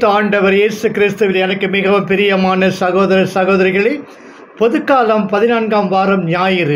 மூத்த ஆண்டவர் இயேசு கிறிஸ்துவில் எனக்கு மிகவும் பிரியமான சகோதர சகோதரிகளே பொதுக்காலம் பதினான்காம் வாரம் ஞாயிறு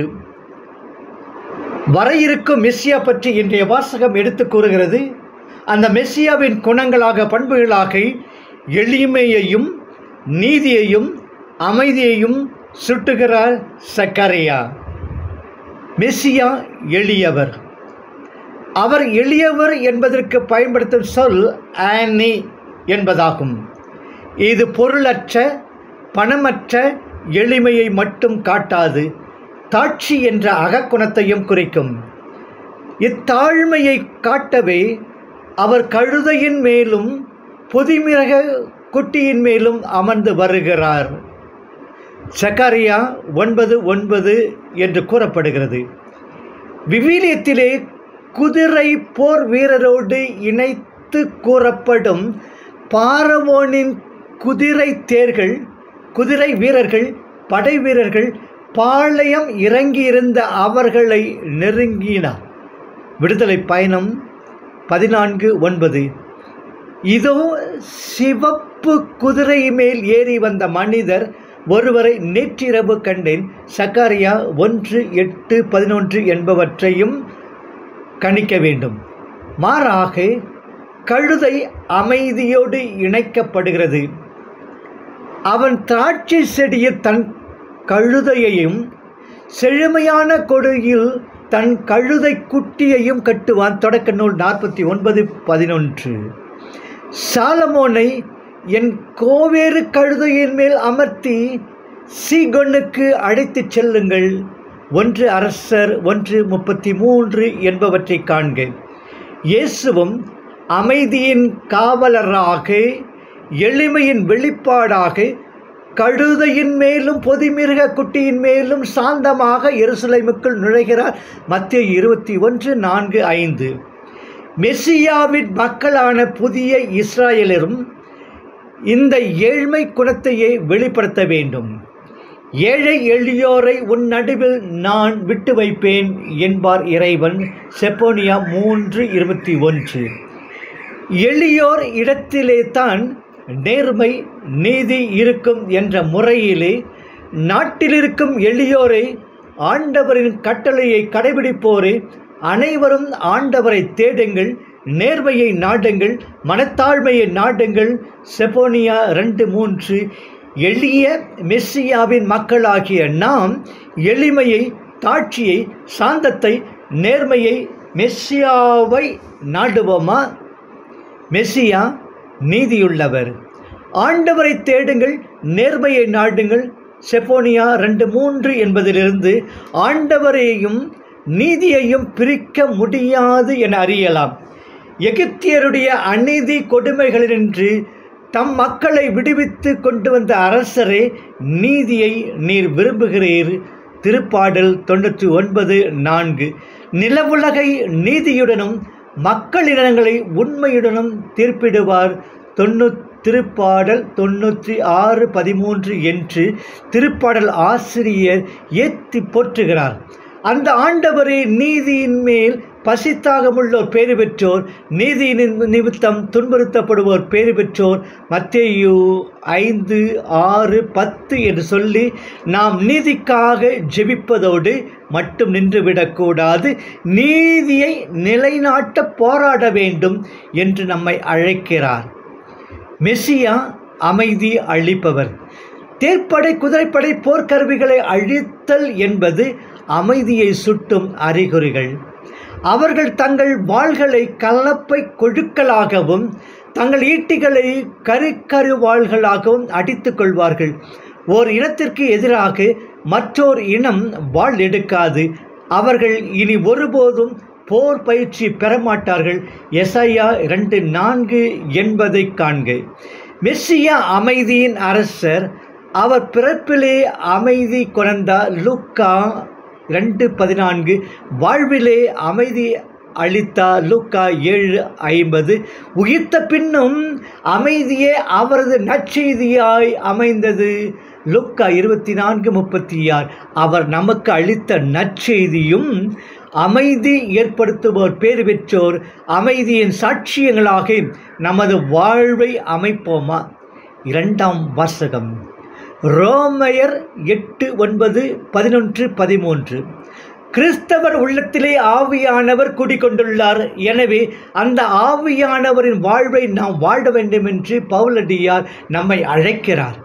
வர இருக்கும் மெஸ்ஸியா பற்றி இன்றைய வாசகம் எடுத்து கூறுகிறது அந்த மெஸ்ஸியாவின் குணங்களாக பண்புகளாக எளிமையையும் நீதியையும் அமைதியையும் சுட்டுகிறார் சக்கரையா மெஸ்ஸியா எளியவர் அவர் எளியவர் என்பதற்கு பயன்படுத்தும் சொல் ஆனி என்பதாகும் இது பொருளற்ற பணமற்ற எளிமையை மட்டும் காட்டாது தாட்சி என்ற அகக்குணத்தையும் குறிக்கும் இத்தாழ்மையை காட்டவே அவர் கழுதையின் மேலும் பொதிமிரக குட்டியின் மேலும் அமர்ந்து வருகிறார் சக்கரியா ஒன்பது ஒன்பது என்று கூறப்படுகிறது விவிலியத்திலே குதிரை போர் வீரரோடு இணைத்து கூறப்படும் பாரவோனின் குதிரை தேர்கள் குதிரை வீரர்கள் படை வீரர்கள் பாளையம் இறங்கியிருந்த அவர்களை நெருங்கினார் விடுதலை பயணம் பதினான்கு ஒன்பது இதோ சிவப்பு குதிரை மேல் ஏறி வந்த மனிதர் ஒருவரை நேற்றிரவு கண்டேன் சக்காரியா ஒன்று எட்டு பதினொன்று என்பவற்றையும் கணிக்க வேண்டும் மாறாக கழுதை அமைதியோடு இணைக்கப்படுகிறது அவன் திராட்சை செடியில் தன் கழுதையையும் செழுமையான கொடியில் தன் கழுதை குட்டியையும் கட்டுவான் தொடக்க நூல் நாற்பத்தி ஒன்பது பதினொன்று சாலமோனை என் கோவேறு கழுதையின் மேல் அமர்த்தி சீகொன்னுக்கு அழைத்துச் செல்லுங்கள் ஒன்று அரசர் ஒன்று முப்பத்தி மூன்று என்பவற்றை காண்க இயேசுவும் அமைதியின் காவலராக எளிமையின் வெளிப்பாடாக கழுதையின் மேலும் பொதிமிருக குட்டியின் மேலும் சாந்தமாக எருசலேமுக்குள் நுழைகிறார் மத்திய இருபத்தி ஒன்று நான்கு ஐந்து மெஸ்ஸியாவின் மக்களான புதிய இஸ்ராயலரும் இந்த ஏழ்மை குணத்தையே வெளிப்படுத்த வேண்டும் ஏழை எளியோரை உன் நடுவில் நான் விட்டு வைப்பேன் என்பார் இறைவன் செப்போனியா மூன்று இருபத்தி ஒன்று எளியோர் இடத்திலே தான் நேர்மை நீதி இருக்கும் என்ற முறையிலே நாட்டிலிருக்கும் எளியோரை ஆண்டவரின் கட்டளையை கடைபிடிப்போரே அனைவரும் ஆண்டவரை தேடுங்கள் நேர்மையை நாடுங்கள் மனத்தாழ்மையை நாடுங்கள் செபோனியா ரெண்டு மூன்று எளிய மெஸ்ஸியாவின் மக்களாகிய நாம் எளிமையை தாட்சியை சாந்தத்தை நேர்மையை மெஸ்ஸியாவை நாடுவோமா மெஸ்ஸியா நீதியுள்ளவர் ஆண்டவரை தேடுங்கள் நேர்மையை நாடுங்கள் செப்போனியா ரெண்டு மூன்று என்பதிலிருந்து ஆண்டவரையும் நீதியையும் பிரிக்க முடியாது என அறியலாம் எகிப்தியருடைய அநீதி கொடுமைகளினின்று தம் மக்களை விடுவித்து கொண்டு வந்த அரசரே நீதியை நீர் விரும்புகிறீர் திருப்பாடல் தொண்ணூற்றி ஒன்பது நான்கு நிலவுலகை நீதியுடனும் மக்களிடங்களை உண்மையுடனும் தீர்ப்பிடுவார் தொண்ணூ திருப்பாடல் தொண்ணூற்றி ஆறு பதிமூன்று என்று திருப்பாடல் ஆசிரியர் ஏத்தி போற்றுகிறார் அந்த ஆண்டவரே நீதியின் மேல் பசித்தாகமுள்ளோர் பேறு பெற்றோர் நீதியின் நிமித்தம் துன்புறுத்தப்படுவோர் பேறு பெற்றோர் மத்தேயு ஐந்து ஆறு பத்து என்று சொல்லி நாம் நீதிக்காக ஜெபிப்பதோடு மட்டும் நின்றுவிடக்கூடாது நீதியை நிலைநாட்ட போராட வேண்டும் என்று நம்மை அழைக்கிறார் மெஸ்ஸியா அமைதி அளிப்பவர் தேர்ப்படை குதிரைப்படை போர்க்கருவிகளை அழித்தல் என்பது அமைதியை சுட்டும் அறிகுறிகள் அவர்கள் தங்கள் வாள்களை கலப்பை கொழுக்களாகவும் தங்கள் ஈட்டிகளை கருக்கரு வாள்களாகவும் அடித்துக் கொள்வார்கள் ஓர் இனத்திற்கு எதிராக மற்றோர் இனம் வாள் எடுக்காது அவர்கள் இனி ஒருபோதும் போர் பயிற்சி பெறமாட்டார்கள் எஸ்ஐயா ரெண்டு நான்கு என்பதை காண்க மெஸ்ஸியா அமைதியின் அரசர் அவர் பிறப்பிலே அமைதி கொணர்ந்தார் லூக்கா ரெண்டு பதினான்கு வாழ்விலே அமைதி அளித்தார் லூக்கா ஏழு ஐம்பது உயிர்த்த பின்னும் அமைதியே அவரது நற்செய்தியாய் அமைந்தது லுக்கா இருபத்தி நான்கு முப்பத்தி ஆறு அவர் நமக்கு அளித்த நற்செய்தியும் அமைதி ஏற்படுத்துவோர் பேறு பெற்றோர் அமைதியின் சாட்சியங்களாக நமது வாழ்வை அமைப்போமா இரண்டாம் வாசகம் ரோமையர் எட்டு ஒன்பது பதினொன்று பதிமூன்று கிறிஸ்தவர் உள்ளத்திலே ஆவியானவர் குடிக்கொண்டுள்ளார் எனவே அந்த ஆவியானவரின் வாழ்வை நாம் வாழ வேண்டும் என்று பவுலடியார் நம்மை அழைக்கிறார்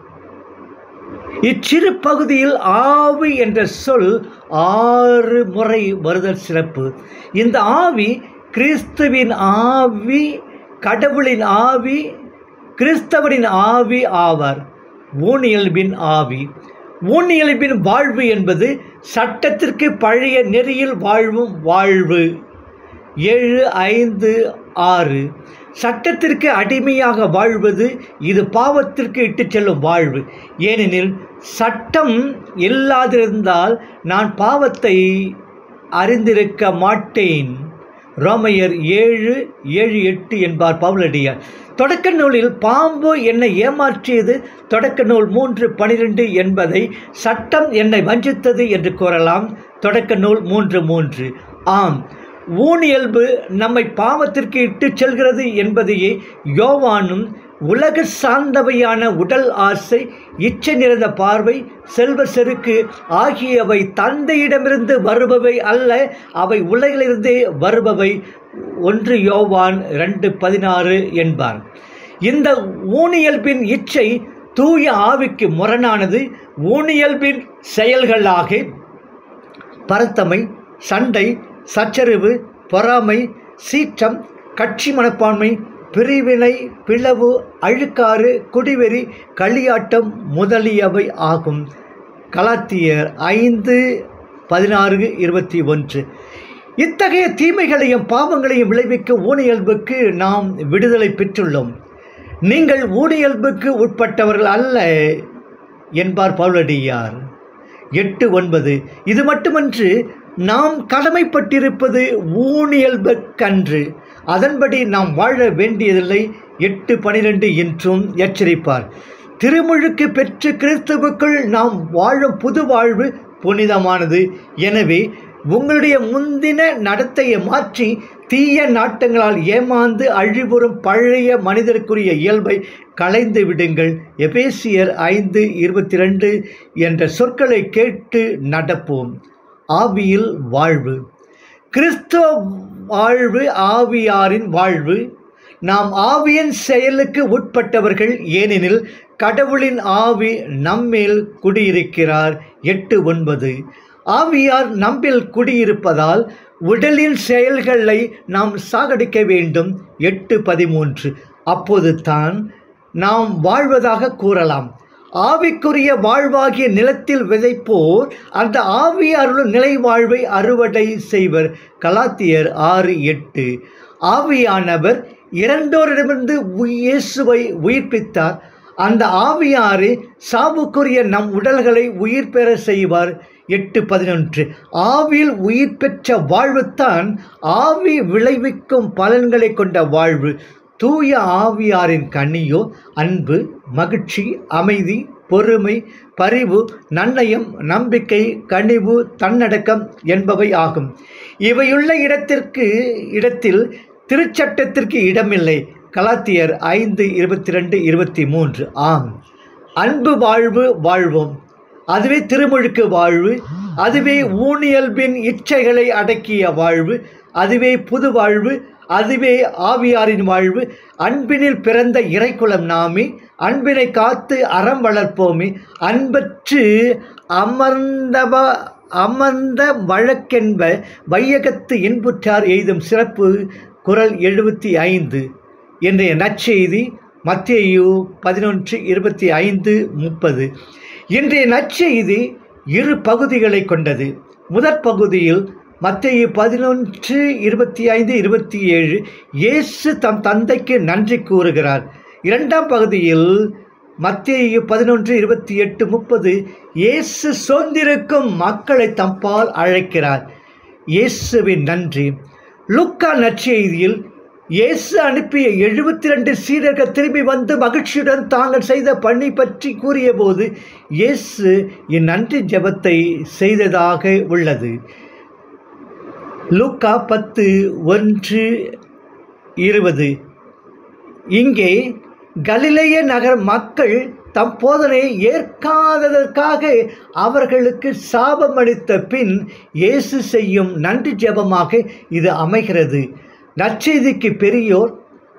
இச்சிறு பகுதியில் ஆவி என்ற சொல் ஆறு முறை வருதல் சிறப்பு இந்த ஆவி கிறிஸ்துவின் ஆவி கடவுளின் ஆவி கிறிஸ்தவரின் ஆவி ஆவார் ஊனியல்பின் ஆவி ஊனியல்பின் வாழ்வு என்பது சட்டத்திற்கு பழைய நெறியில் வாழ்வும் வாழ்வு ஏழு ஐந்து ஆறு சட்டத்திற்கு அடிமையாக வாழ்வது இது பாவத்திற்கு இட்டுச் செல்லும் வாழ்வு ஏனெனில் சட்டம் இல்லாதிருந்தால் நான் பாவத்தை அறிந்திருக்க மாட்டேன் ரோமையர் ஏழு ஏழு எட்டு என்பார் பவுலடியார் தொடக்க நூலில் பாம்பு என்னை ஏமாற்றியது தொடக்க நூல் மூன்று பனிரெண்டு என்பதை சட்டம் என்னை வஞ்சித்தது என்று கூறலாம் தொடக்க நூல் மூன்று மூன்று ஆம் ஊனியல்பு நம்மை பாவத்திற்கு இட்டு செல்கிறது என்பதையே யோவானும் உலக சார்ந்தவையான உடல் ஆசை இச்சை நிறைந்த பார்வை செல்வ செருக்கு ஆகியவை தந்தையிடமிருந்து வருபவை அல்ல அவை உலகிலிருந்தே வருபவை ஒன்று யோவான் ரெண்டு பதினாறு என்பார் இந்த ஊனியல்பின் இச்சை தூய ஆவிக்கு முரணானது ஊனியல்பின் செயல்களாக பரத்தமை சண்டை சச்சரவு பொறாமை சீற்றம் கட்சி மனப்பான்மை பிரிவினை பிளவு அழுக்காறு குடிவெறி களியாட்டம் முதலியவை ஆகும் கலாத்தியர் ஐந்து பதினாறு இருபத்தி ஒன்று இத்தகைய தீமைகளையும் பாவங்களையும் விளைவிக்க ஊனியல்புக்கு நாம் விடுதலை பெற்றுள்ளோம் நீங்கள் ஊனியல்புக்கு உட்பட்டவர்கள் அல்ல என்பார் பவுலடியார் எட்டு ஒன்பது இது மட்டுமன்று நாம் கடமைப்பட்டிருப்பது ஊனியல்புக்கன்று அதன்படி நாம் வாழ வேண்டியதில்லை எட்டு பனிரெண்டு என்றும் எச்சரிப்பார் திருமுழுக்கு பெற்று கிறிஸ்துவுக்குள் நாம் வாழும் புது வாழ்வு புனிதமானது எனவே உங்களுடைய முந்தின நடத்தையை மாற்றி தீய நாட்டங்களால் ஏமாந்து அழிவுறும் பழைய மனிதருக்குரிய இயல்பை களைந்து விடுங்கள் எபேசியர் ஐந்து இருபத்தி ரெண்டு என்ற சொற்களை கேட்டு நடப்போம் ஆவியில் வாழ்வு கிறிஸ்துவ வாழ்வு ஆவியாரின் வாழ்வு நாம் ஆவியின் செயலுக்கு உட்பட்டவர்கள் ஏனெனில் கடவுளின் ஆவி நம்மேல் குடியிருக்கிறார் எட்டு ஒன்பது ஆவியார் நம்மில் குடியிருப்பதால் உடலின் செயல்களை நாம் சாகடிக்க வேண்டும் எட்டு பதிமூன்று அப்போது தான் நாம் வாழ்வதாக கூறலாம் ஆவிக்குரிய வாழ்வாகிய நிலத்தில் விதைப்போர் அந்த ஆவி அருளும் நிலை வாழ்வை அறுவடை செய்வர் கலாத்தியர் ஆறு எட்டு ஆவியானவர் இரண்டோரிடமிருந்து இயேசுவை உயிர்ப்பித்தார் அந்த ஆவியாரே சாவுக்குரிய நம் உடல்களை உயிர் பெற செய்வார் எட்டு பதினொன்று ஆவியில் உயிர் பெற்ற வாழ்வுத்தான் ஆவி விளைவிக்கும் பலன்களை கொண்ட வாழ்வு தூய ஆவியாரின் கண்ணியோ அன்பு மகிழ்ச்சி அமைதி பொறுமை பரிவு நன்னயம் நம்பிக்கை கனிவு தன்னடக்கம் என்பவை ஆகும் இவையுள்ள இடத்திற்கு இடத்தில் திருச்சட்டத்திற்கு இடமில்லை கலாத்தியர் ஐந்து இருபத்தி ரெண்டு இருபத்தி மூன்று ஆம் அன்பு வாழ்வு வாழ்வோம் அதுவே திருமுழுக்கு வாழ்வு அதுவே ஊனியல்பின் இச்சைகளை அடக்கிய வாழ்வு அதுவே புது வாழ்வு அதுவே ஆவியாரின் வாழ்வு அன்பினில் பிறந்த இறைக்குலம் நாமே அன்பினை காத்து அறம் வளர்ப்போமே அன்பற்று அமர்ந்தவ அமர்ந்த வழக்கென்ப வையகத்து இன்புற்றார் எய்தும் சிறப்பு குரல் எழுபத்தி ஐந்து இன்றைய நற்செய்தி மத்தேயு பதினொன்று இருபத்தி ஐந்து முப்பது இன்றைய நற்செய்தி இரு பகுதிகளை கொண்டது முதற் பகுதியில் மத்தேயு பதினொன்று இருபத்தி ஐந்து இருபத்தி ஏழு இயேசு தம் தந்தைக்கு நன்றி கூறுகிறார் இரண்டாம் பகுதியில் மத்தேயு பதினொன்று இருபத்தி எட்டு முப்பது இயேசு சொந்திருக்கும் மக்களை தம்பால் அழைக்கிறார் இயேசுவின் நன்றி லுக்கா நற்செய்தியில் இயேசு அனுப்பிய எழுபத்தி ரெண்டு சீடர்கள் திரும்பி வந்து மகிழ்ச்சியுடன் தாங்கள் செய்த பணி பற்றி கூறியபோது இயேசு இந்நன்றி ஜெபத்தை செய்ததாக உள்ளது லூக்கா பத்து ஒன்று இருபது இங்கே கலிலேய நகர் மக்கள் தம் போதனை ஏற்காததற்காக அவர்களுக்கு சாபமளித்த பின் இயேசு செய்யும் நன்றி ஜெபமாக இது அமைகிறது நற்செய்திக்கு பெரியோர்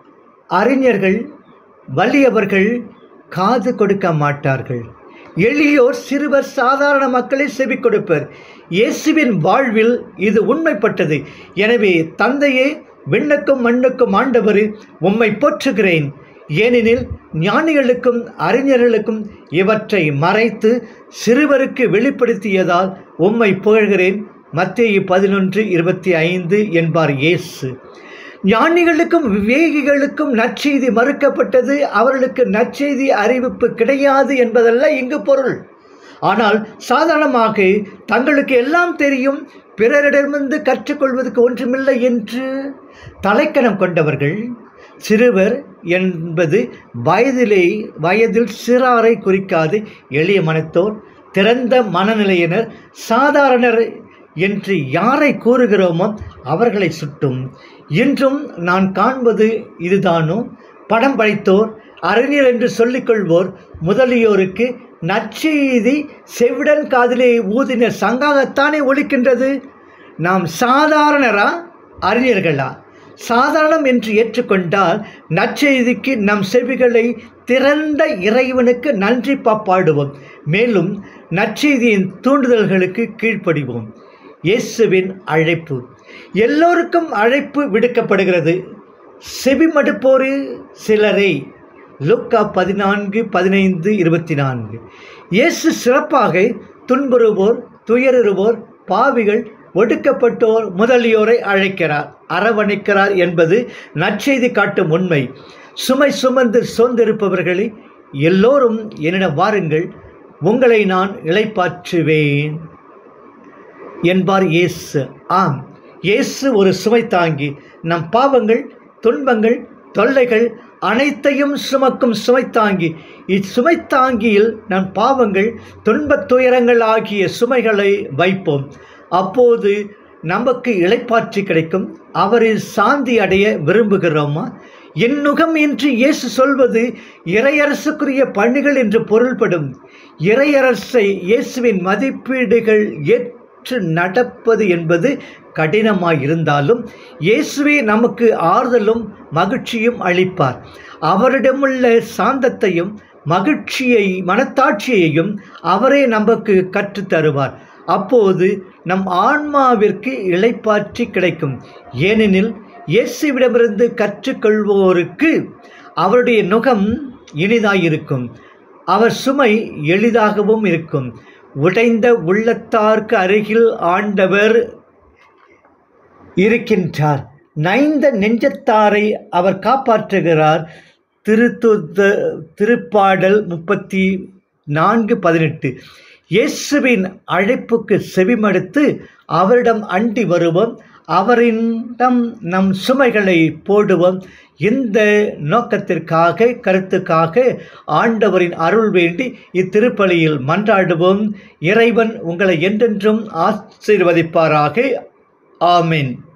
அறிஞர்கள் வலியவர்கள் காது கொடுக்க மாட்டார்கள் எளியோர் சிறுவர் சாதாரண மக்களை செவி கொடுப்பர் இயேசுவின் வாழ்வில் இது உண்மைப்பட்டது எனவே தந்தையே விண்ணுக்கும் மண்ணுக்கும் ஆண்டவரே உம்மை போற்றுகிறேன் ஏனெனில் ஞானிகளுக்கும் அறிஞர்களுக்கும் இவற்றை மறைத்து சிறுவருக்கு வெளிப்படுத்தியதால் உம்மை புகழ்கிறேன் மத்தேயு பதினொன்று இருபத்தி ஐந்து என்பார் இயேசு ஞானிகளுக்கும் விவேகிகளுக்கும் நற்செய்தி மறுக்கப்பட்டது அவர்களுக்கு நற்செய்தி அறிவிப்பு கிடையாது என்பதல்ல இங்கு பொருள் ஆனால் சாதாரணமாக தங்களுக்கு எல்லாம் தெரியும் பிறரிடமிருந்து கற்றுக்கொள்வதற்கு ஒன்றுமில்லை என்று தலைக்கணம் கொண்டவர்கள் சிறுவர் என்பது வயதிலே வயதில் சிறாரை குறிக்காது எளிய மனத்தோர் திறந்த மனநிலையினர் சாதாரணர் என்று யாரை கூறுகிறோமோ அவர்களை சுட்டும் இன்றும் நான் காண்பது இதுதானோ படம் படைத்தோர் அறிஞர் என்று சொல்லிக்கொள்வோர் முதலியோருக்கு நற்செய்தி செவிடன் காதிலே ஊதின சங்காகத்தானே ஒழிக்கின்றது நாம் சாதாரணரா அறிஞர்களா சாதாரணம் என்று ஏற்றுக்கொண்டால் நற்செய்திக்கு நம் செவிகளை திறந்த இறைவனுக்கு நன்றி பாப்பாடுவோம் மேலும் நற்செய்தியின் தூண்டுதல்களுக்கு கீழ்ப்படிவோம் இயேசுவின் அழைப்பு எல்லோருக்கும் அழைப்பு விடுக்கப்படுகிறது செவிமடுப்போரு சிலரே லுக்கா பதினான்கு பதினைந்து இருபத்தி நான்கு இயேசு சிறப்பாக துன்புறுவோர் துயருவோர் பாவிகள் ஒடுக்கப்பட்டோர் முதலியோரை அழைக்கிறார் அரவணைக்கிறார் என்பது நற்செய்தி காட்டும் உண்மை சுமை சுமந்து சோர்ந்திருப்பவர்களே எல்லோரும் என்னிடம் வாருங்கள் உங்களை நான் இளைப்பாற்றுவேன் என்பார் இயேசு ஆம் இயேசு ஒரு சுமை தாங்கி நம் பாவங்கள் துன்பங்கள் தொல்லைகள் அனைத்தையும் சுமக்கும் சுமை தாங்கி இச்சுமை தாங்கியில் நம் பாவங்கள் துன்பத் துயரங்கள் ஆகிய சுமைகளை வைப்போம் அப்போது நமக்கு இளைப்பாற்றி கிடைக்கும் அவரில் சாந்தி அடைய விரும்புகிறோமா என்னுகம் என்று இயேசு சொல்வது இறையரசுக்குரிய பணிகள் என்று பொருள்படும் இறையரசை இயேசுவின் மதிப்பீடுகள் ஏற்று நடப்பது என்பது கடினமாயிருந்தாலும் இயேசுவே நமக்கு ஆறுதலும் மகிழ்ச்சியும் அளிப்பார் அவரிடமுள்ள சாந்தத்தையும் மகிழ்ச்சியை மனத்தாட்சியையும் அவரே நமக்கு கற்றுத் தருவார் அப்போது நம் ஆன்மாவிற்கு இளைப்பாற்றி கிடைக்கும் ஏனெனில் இயேசுவிடமிருந்து கற்றுக்கொள்வோருக்கு அவருடைய நுகம் இனிதாயிருக்கும் அவர் சுமை எளிதாகவும் இருக்கும் உடைந்த உள்ளத்தார்க்கு அருகில் ஆண்டவர் இருக்கின்றார் நைந்த நெஞ்சத்தாரை அவர் காப்பாற்றுகிறார் திருத்துத திருப்பாடல் முப்பத்தி நான்கு பதினெட்டு இயேசுவின் அழைப்புக்கு செவிமடுத்து அவரிடம் அண்டி வருவோம் அவரிடம் நம் சுமைகளை போடுவோம் இந்த நோக்கத்திற்காக கருத்துக்காக ஆண்டவரின் அருள் வேண்டி இத்திருப்பலியில் மன்றாடுவோம் இறைவன் உங்களை என்றென்றும் ஆசீர்வதிப்பாராக ஆமென்